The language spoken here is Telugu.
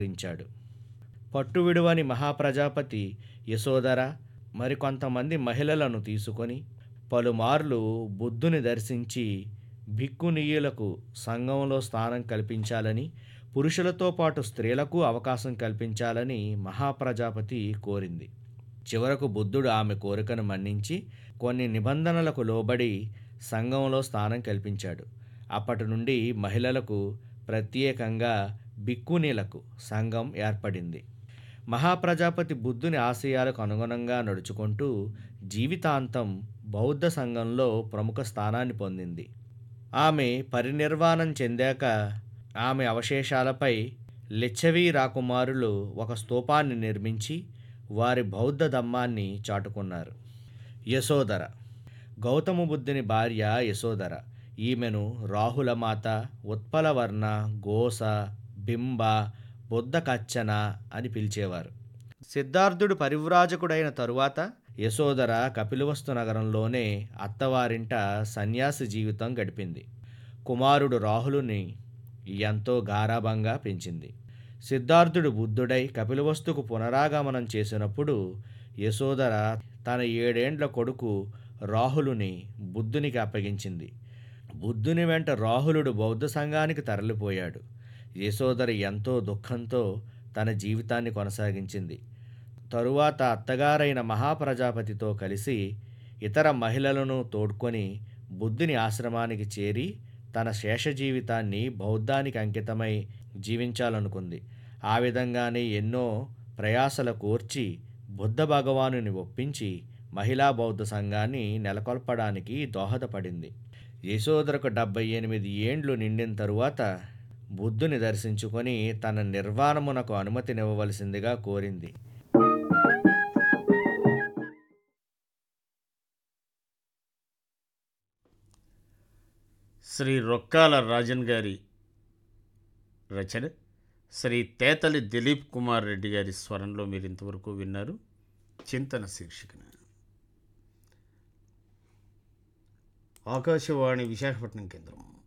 రించాడు పట్టు విడువని మహాప్రజాపతి యశోధర మరికొంతమంది మహిళలను తీసుకొని పలుమార్లు బుద్ధుని దర్శించి భిక్కునీయులకు సంఘంలో స్థానం కల్పించాలని పురుషులతో పాటు స్త్రీలకు అవకాశం కల్పించాలని మహాప్రజాపతి కోరింది చివరకు బుద్ధుడు ఆమె కోరికను మన్నించి కొన్ని నిబంధనలకు లోబడి సంఘంలో స్థానం కల్పించాడు అప్పటి నుండి మహిళలకు ప్రత్యేకంగా బిక్కునీలకు సంఘం ఏర్పడింది మహాప్రజాపతి బుద్ధుని ఆశయాలకు అనుగుణంగా నడుచుకుంటూ జీవితాంతం బౌద్ధ సంఘంలో ప్రముఖ స్థానాన్ని పొందింది ఆమె పరినిర్వాణం చెందాక ఆమె అవశేషాలపై లిచ్చవీ రాకుమారులు ఒక స్తూపాన్ని నిర్మించి వారి బౌద్ధ ధమ్మాన్ని చాటుకున్నారు యశోధర గౌతమ బుద్ధుని భార్య యశోధర ఈమెను రాహులమాత ఉత్పలవర్ణ గోస బింబ బుద్ధ కచ్చన అని పిలిచేవారు సిద్ధార్థుడు పరివ్రాజకుడైన తరువాత యశోధర కపిలవస్తు నగరంలోనే అత్తవారింట సన్యాసి జీవితం గడిపింది కుమారుడు రాహులుని ఎంతో గారాభంగా పెంచింది సిద్ధార్థుడు బుద్ధుడై కపిలవస్తుకు పునరాగమనం చేసినప్పుడు యశోధర తన ఏడేండ్ల కొడుకు రాహులుని బుద్ధునికి అప్పగించింది బుద్ధుని వెంట రాహులుడు బౌద్ధ సంఘానికి తరలిపోయాడు యశోధర ఎంతో దుఃఖంతో తన జీవితాన్ని కొనసాగించింది తరువాత అత్తగారైన మహాప్రజాపతితో కలిసి ఇతర మహిళలను తోడ్కొని బుద్ధుని ఆశ్రమానికి చేరి తన శేష జీవితాన్ని బౌద్ధానికి అంకితమై జీవించాలనుకుంది ఆ విధంగానే ఎన్నో ప్రయాసల కోర్చి బుద్ధ భగవానుని ఒప్పించి మహిళా బౌద్ధ సంఘాన్ని నెలకొల్పడానికి దోహదపడింది యశోదరకు డెబ్బై ఎనిమిది ఏండ్లు నిండిన తరువాత బుద్ధుని దర్శించుకొని తన నిర్వాణమునకు అనుమతినివ్వవలసిందిగా కోరింది శ్రీ రొక్కాల రాజన్ గారి రచన శ్రీ తేతలి దిలీప్ కుమార్ రెడ్డి గారి స్వరంలో మీరు ఇంతవరకు విన్నారు చింతన శీర్షికన ఆకాశవాణి విశాఖపట్నం కేంద్రం